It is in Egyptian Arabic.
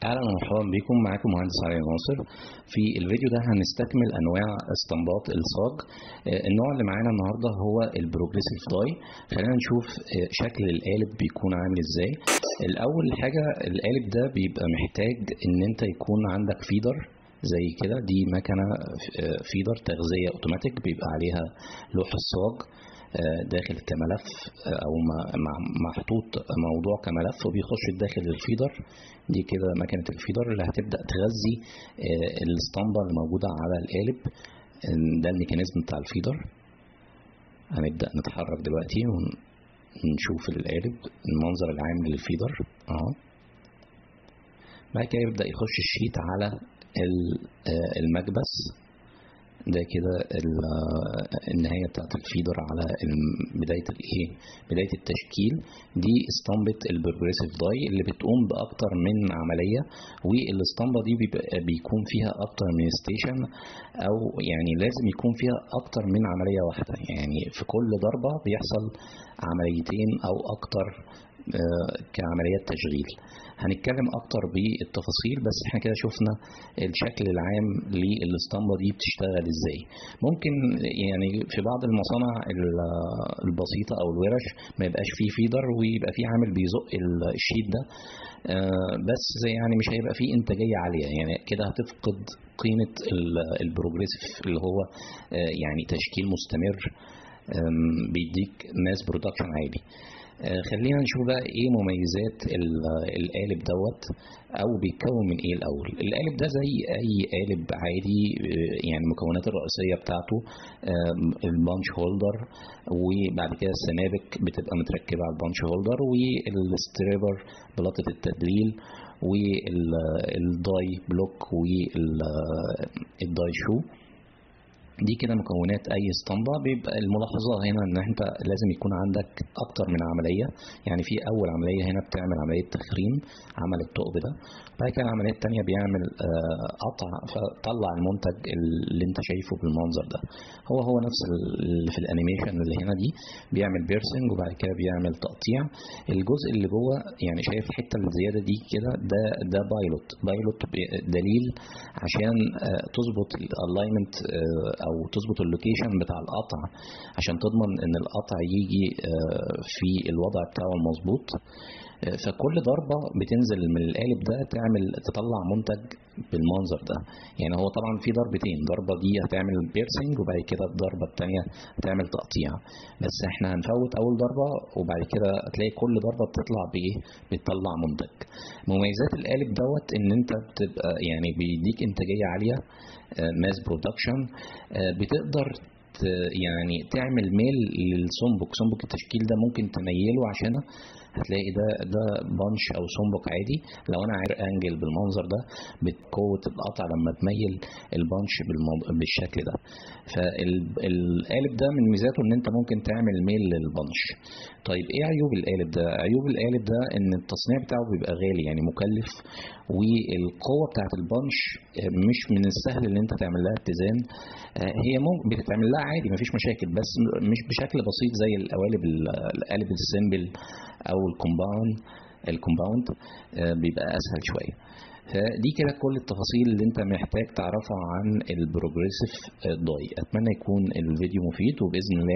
اهلا ومرحبا بكم معاكم مهندس علي ناصر في الفيديو ده هنستكمل انواع اسطمبات الصاج آه، النوع اللي معانا النهارده هو البروجريسيف داي خلينا نشوف آه، شكل القالب بيكون عامل ازاي الاول حاجه القالب ده بيبقى محتاج ان انت يكون عندك فيدر زي كده دي مكنه آه، فيدر تغذيه اوتوماتيك بيبقى عليها لوح الصاج آه، داخل كملف آه، او م- م- محطوط موضوع كملف وبيخش داخل الفيدر دي كده مكنه الفيدر اللي هتبدا تغذي آه، الاسطمبه اللي موجوده على القالب آه، ده الميكانيزم بتاع الفيدر هنبدا نتحرك دلوقتي ونشوف القالب المنظر العام للفيدر اهو بعد كده يبدا يخش الشيت على ال- آه، المكبس ده كده ال- النهايه بتاعت الفيدر على الم- بدايه الايه بدايه التشكيل دي اسطمبه البروجريسيف داي اللي بتقوم باكتر من عمليه والاسطمبه دي بيبقى بيكون فيها اكتر من ستيشن او يعني لازم يكون فيها اكتر من عمليه واحده يعني في كل ضربه بيحصل عمليتين او اكتر آه، كعمليات تشغيل هنتكلم اكتر بالتفاصيل بس احنا كده شفنا الشكل العام للاسطمبه دي بتشتغل ازاي ممكن يعني في بعض المصانع ال- البسيطه او الورش ما يبقاش فيه فيدر ويبقى فيه عامل بيزق ال- الشيت ده آه، بس يعني مش هيبقى فيه انتاجيه عاليه يعني كده هتفقد قيمه ال- البروجريسيف اللي هو آه، يعني تشكيل مستمر آم، بيديك ماس برودكشن عالي آه، خلينا نشوف بقى ايه مميزات ال- القالب دوت او بيتكون من ايه الاول القالب ده زي اي قالب عادي آه، يعني المكونات الرئيسيه بتاعته آم، البانش هولدر وبعد كده السنابك بتبقى متركبه على البانش هولدر والستريبر بلاطه التدليل والداي بلوك والداي شو دي كده مكونات اي اسطمبه بيبقى الملاحظه هنا ان انت لازم يكون عندك اكتر من عمليه يعني في اول عمليه هنا بتعمل عمليه تخريم عمل الثقب ده بعد كده العمليه الثانيه بيعمل آه، قطع فطلع المنتج اللي انت شايفه بالمنظر ده هو هو نفس اللي في الانيميشن اللي هنا دي بيعمل بيرسنج وبعد كده بيعمل تقطيع الجزء اللي جوه يعني شايف الحته الزياده دي كده ده ده بايلوت بايلوت دليل عشان آه، تظبط الالاينمنت او تظبط اللوكيشن بتاع القطع عشان تضمن ان القطع يجي آه، في الوضع بتاعه المظبوط آه، فكل ضربة بتنزل من القالب ده تعمل تطلع منتج بالمنظر ده يعني هو طبعا في ضربتين ضربة دي هتعمل بيرسنج وبعد كده الضربة التانية هتعمل تقطيع بس احنا هنفوت أول ضربة وبعد كده هتلاقي كل ضربة بتطلع بإيه بتطلع منتج مميزات القالب دوت إن أنت بتبقى يعني بيديك إنتاجية عالية ماس برودكشن بتقدر ت- يعني تعمل ميل للسنبك سنبك التشكيل ده ممكن تميله عشان هتلاقي ده ده بانش او سنبك عادي لو انا عارف انجل بالمنظر ده بقوه القطع لما تميل البانش بالمو- بالشكل ده فالقالب ده من ميزاته ان انت ممكن تعمل ميل للبانش طيب ايه عيوب القالب ده عيوب القالب ده ان التصنيع بتاعه بيبقى غالي يعني مكلف والقوه بتاعت البانش مش من السهل ان انت تعمل لها اتزان آه، هي ممكن بتتعمل لها عادي مفيش مشاكل بس مش بشكل بسيط زي القوالب القالب السيمبل او الكومباوند الكومباوند آه، بيبقى اسهل شويه فدي كده كل التفاصيل اللي انت محتاج تعرفها عن البروجريسيف داي اتمنى يكون الفيديو مفيد وباذن الله